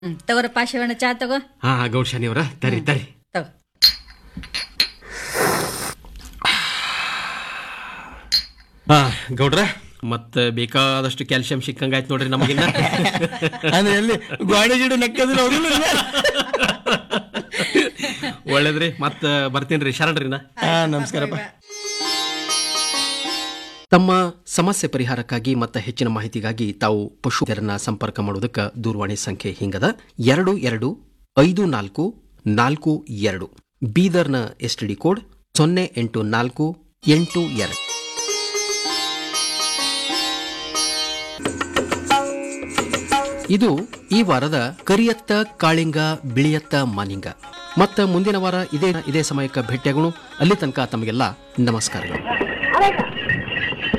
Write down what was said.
ಹ್ಮ್ ತಗೋರಪ್ಪ ಶಿವಣ್ಣ ಚಾ ತಗೋ ಹಾ ಗೌಡ್ಶಾನಿಯವರ ತರಿ ತರಿ ತಗೋ ಹಾ ಗೌಡ್ರ ಮತ್ತ ಬೇಕಾದಷ್ಟು ಕ್ಯಾಲ್ಸಿಯಂ ಸಿಕ್ಕಂಗಾಯ್ತು ನೋಡ್ರಿ ನಮಗಿನ್ನ ಅಂದ್ರೆ ಎಲ್ಲಿ ಗೋಡೆ ಗಿಡ ನಕ್ಕದ್ರೆ ಅವ್ರು ಒಳ್ಳೇದ್ರಿ ಮತ್ತ ಬರ್ತೀನ್ರಿ ಶರಣರಿನ ಹಾ ನಮಸ್ಕಾರಪ್ಪ ತಮ್ಮ ಸಮಸ್ಯೆ ಪರಿಹಾರಕ್ಕಾಗಿ ಮತ್ತು ಹೆಚ್ಚಿನ ಮಾಹಿತಿಗಾಗಿ ತಾವು ಪಶುವೈದ್ಯರನ್ನ ಸಂಪರ್ಕ ಮಾಡೋದಕ್ಕೆ ದೂರವಾಣಿ ಸಂಖ್ಯೆ ಹಿಂಗದ ಎರಡು ಎರಡು ಐದು ನಾಲ್ಕು ನಾಲ್ಕು ಎರಡು ಬೀದರ್ನ ಎಸ್ ಟಿ ಡಿ ಕೋಡ್ ಸೊನ್ನೆ ಎಂಟು ನಾಲ್ಕು ಎಂಟು ಎರಡು ಇದು ಈ ವಾರದ ಕರಿಯತ್ತ ಕಾಳಿಂಗ ಬಿಳಿಯತ್ತ ಮಾನಿಂಗ ಮತ್ತ ಮುಂದಿನ ವಾರ ಇದೇ ಇದೇ ಸಮಯಕ್ಕೆ ಭೇಟಿಯಾಗೋಣ ಅಲ್ಲಿ ತನಕ ತಮಗೆಲ್ಲ ನಮಸ್ಕಾರಗಳು